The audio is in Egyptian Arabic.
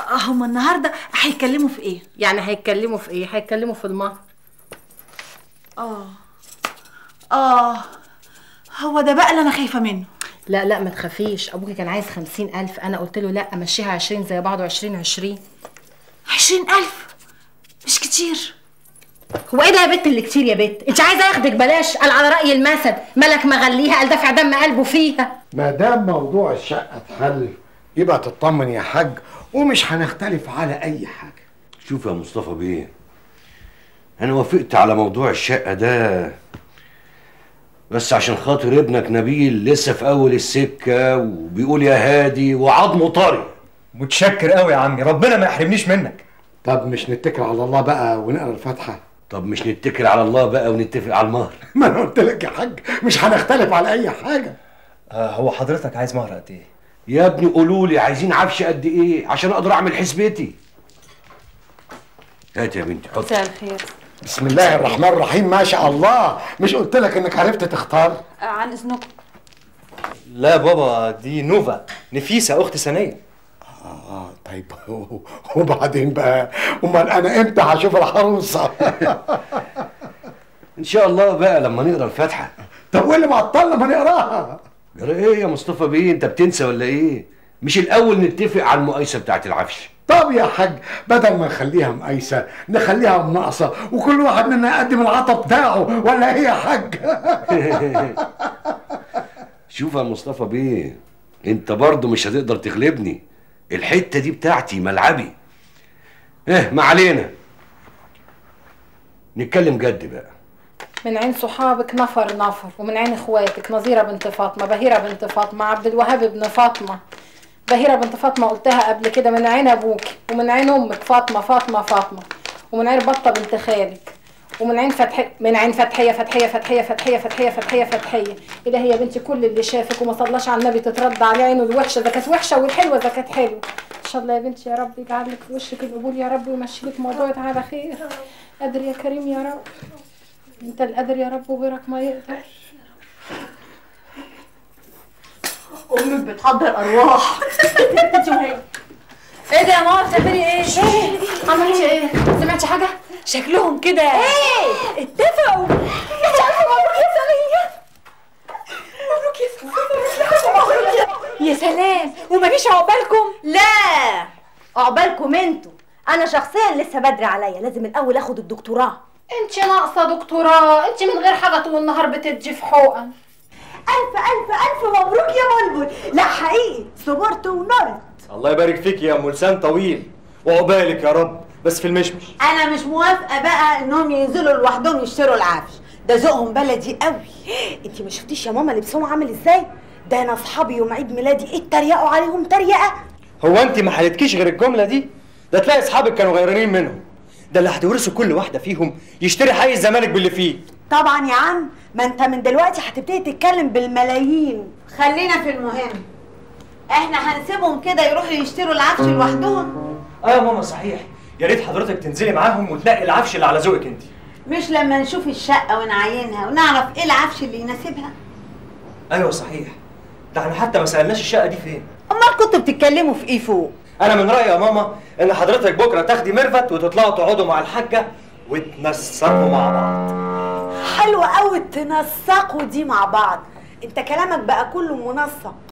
هم النهارده هيتكلموا في ايه يعني هيتكلموا في ايه هيتكلموا في المهر اه اه هو ده بقى اللي انا خايفه منه لا لا ما تخافيش ابوكي كان عايز خمسين الف انا قلت له لا امشيها عشرين زي بعض وعشرين عشرين عشرين الف مش كتير هو ايه ده يا بت اللي كتير يا بت انت عايزه ياخدك بلاش قال على راي المثل ملك مغليها قال دافع دم قلبه فيها ما دام موضوع الشقه اتحل يبقى تطمن يا حاج ومش هنختلف على اي حاجه شوف يا مصطفى بيه انا وافقت على موضوع الشقه ده بس عشان خاطر ابنك نبيل لسه في اول السكه وبيقول يا هادي وعظمه طري متشكر قوي يا عمي ربنا ما يحرمنيش منك طب مش نتكل على الله بقى ونقرا الفاتحه طب مش نتكل على الله بقى ونتفق على المهر ما انا قلت لك يا حاج مش هنختلف على اي حاجه آه هو حضرتك عايز مهر قد ايه يا ابني قولوا لي عايزين عفش قد ايه عشان اقدر اعمل حسبتي هات يا بنتي حط مساء الخير بسم الله الرحمن الرحيم ما شاء الله مش قلت لك انك عرفت تختار عن اذنكم لا يا بابا دي نوفا نفيسه اخت ثانيه اه طيب وبعدين بقى امال انا امتى هشوف العروسه ان شاء الله بقى لما نقرا الفاتحه طب وايه اللي معطلنا ما نقراها يا ايه يا مصطفى بيه انت بتنسى ولا ايه مش الاول نتفق على المقايسه بتاعت العفش طب يا حاج بدل ما نخليها مقايسه نخليها مناقصه وكل واحد منا يقدم العطا بتاعه ولا ايه يا حاج شوف يا مصطفى بيه انت برضه مش هتقدر تغلبني الحته دي بتاعتي ملعبي ايه ما علينا نتكلم جد بقى من عين صحابك نفر نفر ومن عين اخواتك نظيره بنت فاطمه بهيره بنت فاطمه عبد الوهاب ابن فاطمه بهيره بنت فاطمه قلتها قبل كده من عين ابوك ومن عين امك فاطمه فاطمه فاطمه ومن عين بطه بنت خالك ومن عين فتحي من عين فتحيه فتحيه فتحيه فتحيه فتحيه فتحيه فتحيه الهي يا بنتي كل اللي شافك وما صلاش على النبي تترد عليه عينه الوحشه اذا كانت وحشه والحلوه اذا كانت حلوه ان شاء الله يا بنتي يا رب يجعل لك في وشك القبول يا رب ويمشي لك موضوعك على خير قادر يا كريم يا رب انت القادر يا رب وغيرك ما يقدر امك بتحضر ارواح انت وهي ايه ده يا ماما بتعملي ايه؟ ايه؟ عملتي ايه؟ سمعتي حاجة؟ شكلهم كده ايه اتفقوا مش عارفه مبروك يا سنيه مبروك يا سنيه مبروك يا يا سلام وما فيش عقبالكم لا عقبالكم انتوا انا شخصيا لسه بدري عليا لازم الاول اخد الدكتوراه انت ناقصة دكتوراه، انت من غير حاجة طول النهار بتدي في حقن. الف الف الف مبروك يا بلبل لا حقيقي صبرت ونرت الله يبارك فيك يا ام لسان طويل وعقبالك يا رب بس في المشمش انا مش موافقه بقى انهم ينزلوا لوحدهم يشتروا العفش ده ذوقهم بلدي قوي انت ما شفتيش يا ماما لبسهم عامل ازاي ده انا اصحابي يوم عيد ميلادي اتريقوا عليهم تريقه هو انت ما حلتكيش غير الجمله دي ده تلاقي اصحابك كانوا غيرانين منهم ده اللي هتورثوا كل واحده فيهم يشتري حي الزمالك باللي فيه طبعا يا عم ما انت من دلوقتي هتبتدي تتكلم بالملايين خلينا في المهم احنا هنسيبهم كده يروحوا يشتروا العفش لوحدهم اه يا ماما صحيح يا ريت حضرتك تنزلي معاهم وتنقي العفش اللي على ذوقك انت مش لما نشوف الشقه ونعاينها ونعرف ايه العفش اللي يناسبها ايوه صحيح ده احنا حتى ما سالناش الشقه دي فين امال كنتوا بتتكلموا في ايه فوق انا من رايي يا ماما ان حضرتك بكره تاخدي ميرفت وتطلعوا تقعدوا مع الحاجه وتنسقوا مع بعض حلوة قوي تنسقوا دي مع بعض انت كلامك بقى كله منسق